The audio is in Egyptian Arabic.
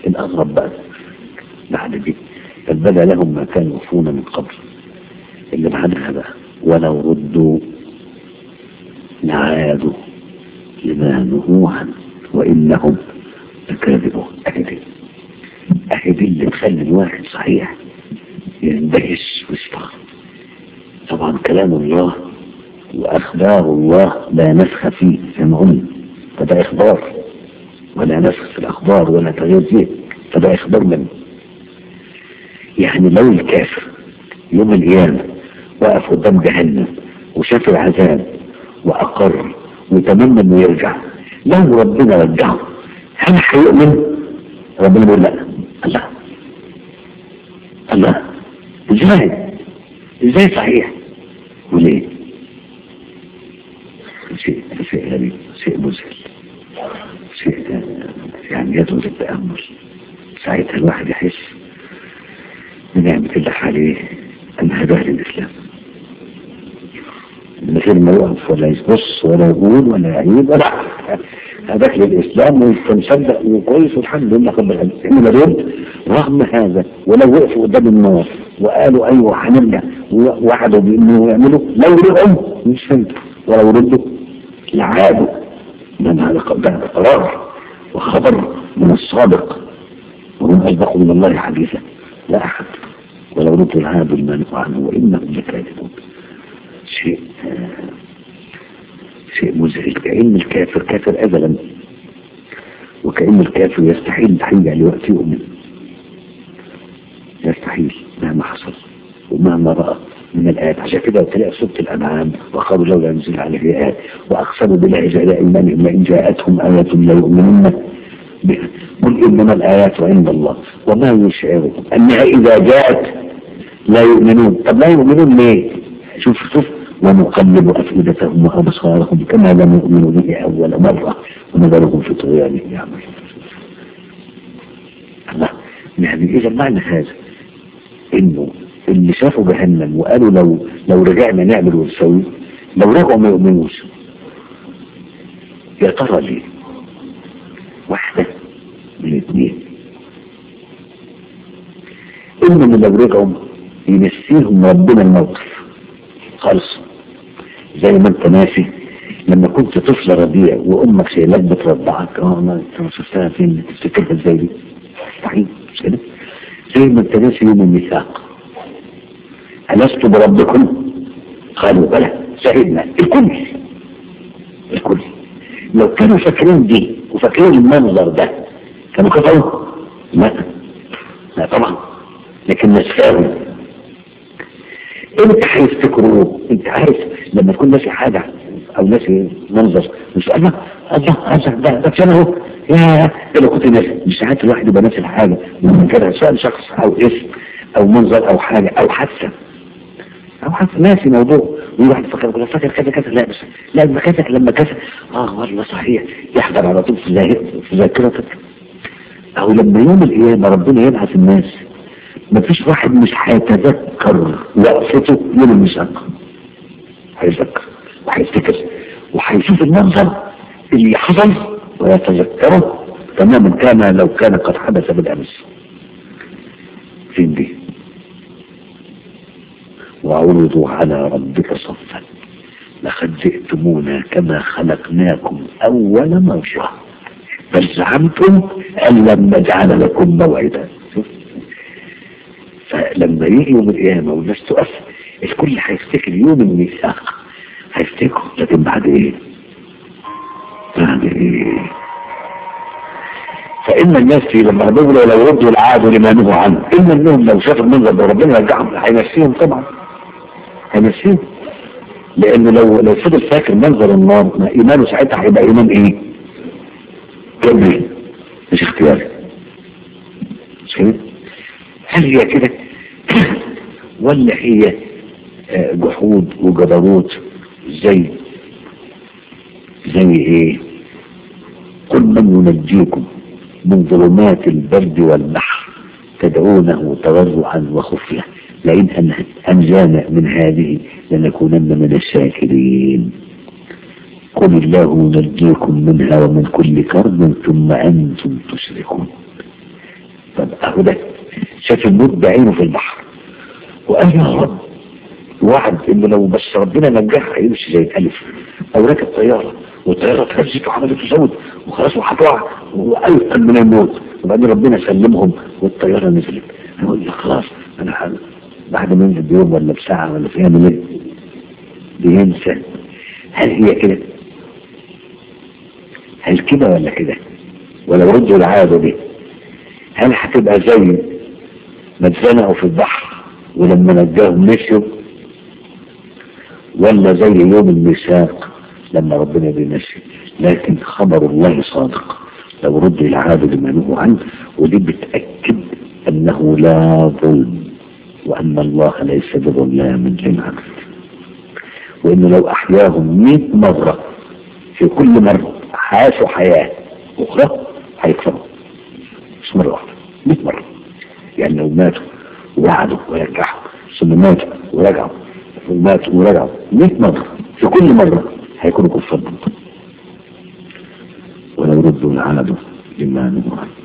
الأغرب بقى بعد دي بل بدا لهم ما كانوا يخفون من قبل اللي بعدها بقى ولو ردوا لعادوا لما نهوا عنه وإنهم لكاذبون أهدي أهدي اللي تخلي الواحد صحيح يندهش ويستغرب طبعا كلام الله وأخبار الله لا نسخ فيه زي ما قلنا فده إخبار ولا نسخ في الأخبار ولا تغيير فيه فده إخبار منه يعني لو الكافر يوم القيامة وقف قدام جهنم وشاف العذاب وأقر وتمنى إنه يرجع لو ربنا رجعه هل هيؤمن؟ ربنا بيقول لا الله الله ازاي؟ ازاي صحيح؟ وليه؟ شيء شيء غريب شيء مذهل شيء يعني يدعو للتأمل ساعتها الواحد يحس بنعمة الله عليه أن هداه للإسلام من غير ما يقف ولا يبص ولا يقول ولا يعيد ولا هداك للإسلام وانت مصدق وكويس والحمد لله رب العالمين إنما دول رغم هذا ولو وقفوا قدام النار وقالوا أيوه هنرجع ووعدوا بإنه يعملوا لو رجعوا مش فهمت ولو ردوا لعادوا من هذا قرار وخبر من الصادق وهم أصدق من الله حديثا لا أحد ولو ردوا العادوا لما نهوا عنه وإنهم لكاذبون شيء شيء مزعج كأن الكافر كافر أزلا وكأن الكافر يستحيل تحيي لوقت يؤمن يستحيل مهما حصل ومهما رأى من الآيات عشان كده تلاقي سورة الأنعام وقالوا لولا أنزل عليه آيات وأقسموا بالله جل إيمانهم لئن جاءتهم آية لا يؤمنون بها قل إنما الآيات عند الله وما يشعرهم أنها إذا جاءت لا يؤمنون طب لا يؤمنون ليه؟ شوف شوف ونقلب أفئدتهم وأبصارهم كما لم يؤمنوا به أول مرة ونذرهم في طغيانهم يعملون الله يعني إذا معنى هذا إنه اللي شافوا جهنم وقالوا لو لو رجعنا نعمل ونسوي لو رجعوا ما يؤمنوش يا ترى ليه؟ واحدة من الاثنين إما من لو رجعوا ينسيهم ربنا الموقف خالص زي ما انت ناسي لما كنت طفل رضيع وامك شايلاك بترضعك اه ما انت شفتها فين تفتكرها ازاي دي مستحيل مش كده زي ما انت ناسي يوم الميثاق ألست بربكم قالوا بلى شهدنا الكل الكل لو كانوا فاكرين دي وفاكرين المنظر ده كانوا كفروا لا لا طبعا لكن نسفاهم انت هيفتكروه انت عارف لما تكون ناسي حاجة او ناسي منظر مش الله الله الله ده ده كان اهو يا لو كنت ناسي مش ساعات الواحد يبقى ناسي الحاجة لما كده سواء شخص او اسم او منظر او حاجة او حادثة او حادثة ناسي موضوع وواحد فكر يقول فاكر كذا كذا لا بس لا لما كذا لما كذا اه والله صحيح يحضر على طول في في ذاكرتك او لما يوم القيامة ربنا يبعث الناس مفيش واحد مش هيتذكر وقفته يوم المشاق هيتذكر وهيفتكر وهيشوف المنظر اللي حصل ويتذكره تماما كان لو كان قد حدث بالامس فين دي وعرضوا على ربك صفا لقد جئتمونا كما خلقناكم اول مرة بل زعمتم ان لم نجعل لكم موعدا فلما يجي يوم القيامة والناس تقف الكل هيفتكر يوم الميثاق هيفتكروا لكن بعد ايه؟ بعد ايه؟ فإن الناس في لما بيقولوا لو ردوا العاد لما نهوا عنه إن انهم لو شافوا المنظر ده ربنا يرجعهم هينسيهم طبعا هينسيهم لأنه لو لو فضل فاكر منظر النار ما إيمانه ساعتها هيبقى إيمان إيه؟ كبري مش اختياري مش كده؟ هل هي كده ولا هي جحود وجبروت زي زي ايه قل من ينجيكم من ظلمات البرد والبحر تدعونه تضرعا وخفية لئن أنجانا من هذه لنكونن من الشاكرين قل الله ينجيكم منها ومن كل كرب ثم أنتم تشركون طب اهو ده شاف الموت بعينه في البحر وقال يا رب وعد ان لو بس ربنا نجاح هيمشي زي الالف او راكب طياره والطياره اتهزت وعملت صوت وخلاص وهتقع وايقن من الموت وبعدين ربنا سلمهم والطياره نزلت يقول لك خلاص انا حل. بعد ما ينزل بيوم ولا بساعه ولا في يعمل ايه؟ بينسى هل هي كده؟ هل كده ولا كده؟ ولو ردوا العادة دي هل هتبقى زي ما اتزنقوا في البحر ولما نجاهم مشوا ولا زي يوم الميثاق لما ربنا بيمشي لكن خبر الله صادق لو ردوا العادة لما نهوا عنه ودي بتأكد أنه لا ظلم وأن الله ليس بظلام للعبد وإنه لو أحياهم مئة مرة في كل مرة عاشوا حياة أخرى هيكفروا مش مرة واحدة 100 مرة يعني لو ماتوا وقعدوا ورجعوا ثم ماتوا ورجعوا ثم ماتوا ورجعوا 100 مرة في كل مرة هيكونوا كفار ولو ردوا العادة لما نهوا عنه